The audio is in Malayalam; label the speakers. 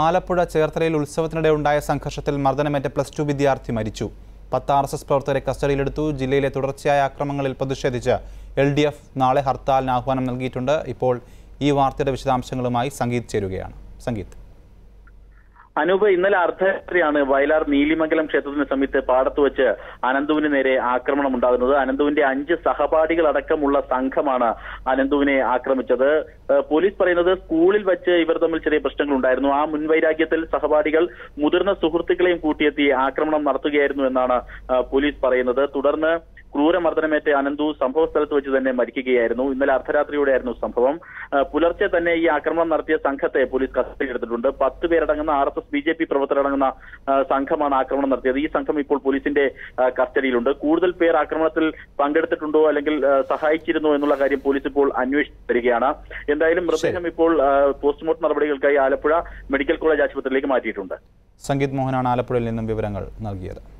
Speaker 1: ആലപ്പുഴ ചേർത്തലയിൽ ഉത്സവത്തിനിടെ ഉണ്ടായ സംഘർഷത്തിൽ മർദ്ദനമേറ്റ പ്ലസ് ടു വിദ്യാർത്ഥി മരിച്ചു പത്ത് ആർ എസ് എസ് പ്രവർത്തകരെ കസ്റ്റഡിയിലെടുത്തു ജില്ലയിലെ തുടർച്ചയായ ആക്രമണങ്ങളിൽ പ്രതിഷേധിച്ച് എൽ ഡി എഫ് നാളെ ഹർത്താലിന് ആഹ്വാനം നൽകിയിട്ടുണ്ട് ഇപ്പോൾ ഈ വാർത്തയുടെ വിശദാംശങ്ങളുമായി സംഗീത് ചേരുകയാണ് സംഗീത്
Speaker 2: അനൂപ് ഇന്നലെ അർദ്ധരാത്രിയാണ് വയലാർ നീലിമംഗലം ക്ഷേത്രത്തിന് സമീപത്ത് പാടത്ത് വെച്ച് അനന്തുവിന് നേരെ ആക്രമണം ഉണ്ടാകുന്നത് അനന്തുവിന്റെ അഞ്ച് സഹപാഠികളടക്കമുള്ള സംഘമാണ് അനന്തുവിനെ ആക്രമിച്ചത് ഏഹ് പോലീസ് പറയുന്നത് സ്കൂളിൽ വെച്ച് ഇവർ തമ്മിൽ ചെറിയ പ്രശ്നങ്ങൾ ഉണ്ടായിരുന്നു ആ മുൻവൈരാഗ്യത്തിൽ സഹപാഠികൾ മുതിർന്ന സുഹൃത്തുക്കളെയും കൂട്ടിയെത്തി ആക്രമണം നടത്തുകയായിരുന്നു എന്നാണ് ഏഹ് പോലീസ് പറയുന്നത് തുടർന്ന് ക്രൂരമർദ്ദനമേറ്റ അനന്തു സംഭവ സ്ഥലത്ത് വെച്ച് തന്നെ മരിക്കുകയായിരുന്നു ഇന്നലെ അർദ്ധരാത്രിയോടെയായിരുന്നു സംഭവം ഏഹ് പുലർച്ചെ തന്നെ ഈ ആക്രമണം നടത്തിയ സംഘത്തെ പോലീസ് കസ്റ്റഡിയിലെടുത്തിട്ടുണ്ട് പത്ത് പേരടങ്ങുന്ന R S S B J P പ്രവർത്തകരടങ്ങുന്ന ഏഹ് സംഘമാണ് ആക്രമണം നടത്തിയത് ഈ സംഘം ഇപ്പോൾ പോലീസിന്റെ ഏഹ് കസ്റ്റഡിയിലുണ്ട് കൂടുതൽ പേർ ആക്രമണത്തിൽ പങ്കെടുത്തിട്ടുണ്ടോ അല്ലെങ്കിൽ ഏഹ് സഹായിച്ചിരുന്നോ എന്നുള്ള കാര്യം പോലീസ് ഇപ്പോൾ അന്വേഷിച്ചു വരികയാണ് എന്തായാലും മൃതദേഹം ഇപ്പോൾ ഏഹ് പോസ്റ്റ്മോർട്ടം നടപടികൾക്കായി ആലപ്പുഴ മെഡിക്കൽ കോളേജ് ആശുപത്രിയിലേക്ക് മാറ്റിയിട്ടുണ്ട്
Speaker 1: സംഗീത് മോഹനാണ് ആലപ്പുഴയിൽ നിന്നും വിവരങ്ങൾ നൽകിയത്